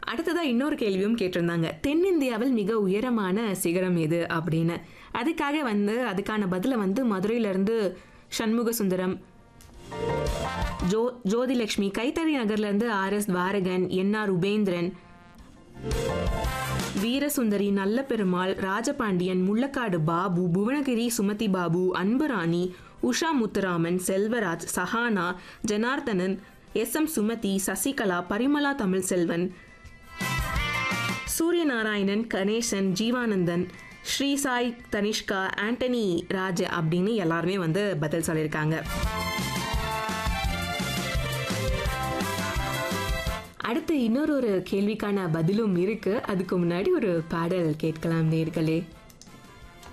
அடுத்ததா இன்னொரு கேள்வியும் கேட்டிருந்தாங்க தென்னிந்தியாவில் மிக உயரமான சிகரம் எது அப்படின்னு அதுக்காக வந்து அதுக்கான பதிலை வந்து மதுரையிலேருந்து சண்முக சுந்தரம் ஜோ ஜோதிலட்சுமி கைத்தறி நகர்லேருந்து R S Dwarakan NR Upendran Veerasundari Nallaperumal Rajapandian Mullakkadu Babu Bhuvanagiri Sumathi Babu Anburani Usha Muthuraman Selvaraj Sahana Janardhanan S M Sumathi Sasikala Parimala Tamilselvan Suryanarayanan Ganesan Jeevanandan Sri Sai Thanishka Antony Raj அப்படின்னு எல்லாருமே வந்து பதில் சொல்லியிருக்காங்க அடுத்து இன்னொரு ஒரு கேள்விக்கான பதிலும் இருக்கு அதுக்கு முன்னாடி ஒரு பாடல் கேட்கலாம் நேர்களே